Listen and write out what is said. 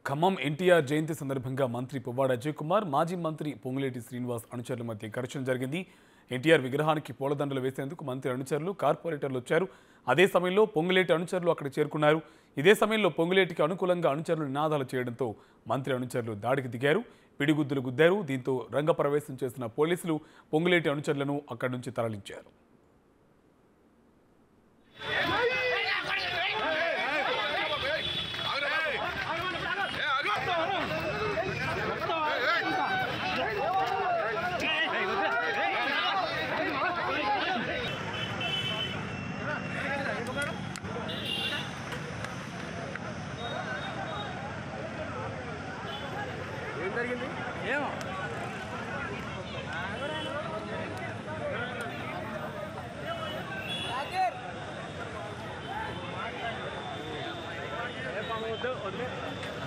ఖమ్మం ఎన్టీఆర్ జయంతి సందర్భంగా మంత్రి పువ్వాడ అజయ్ కుమార్ మాజీ మంత్రి పొంగులేటి శ్రీనివాస్ అనుచరుల మధ్య ఘర్షణ జరిగింది ఎన్టీఆర్ విగ్రహానికి పూలదండలు వేసేందుకు మంత్రి అనుచరులు కార్పొరేటర్లు వచ్చారు అదే సమయంలో పొంగులేటి అనుచరులు అక్కడ చేరుకున్నారు ఇదే సమయంలో పొంగులేటికి అనుకూలంగా అనుచరులు నినాదాలు చేయడంతో మంత్రి అనుచరులు దాడికి దిగారు పిడిగుద్దులు గుద్దారు దీంతో రంగప్రవేశం చేసిన పోలీసులు పొంగులేటి అనుచరులను అక్కడి నుంచి తరలించారు ఏం జరిగింది ఏమో వద్దు వదిలే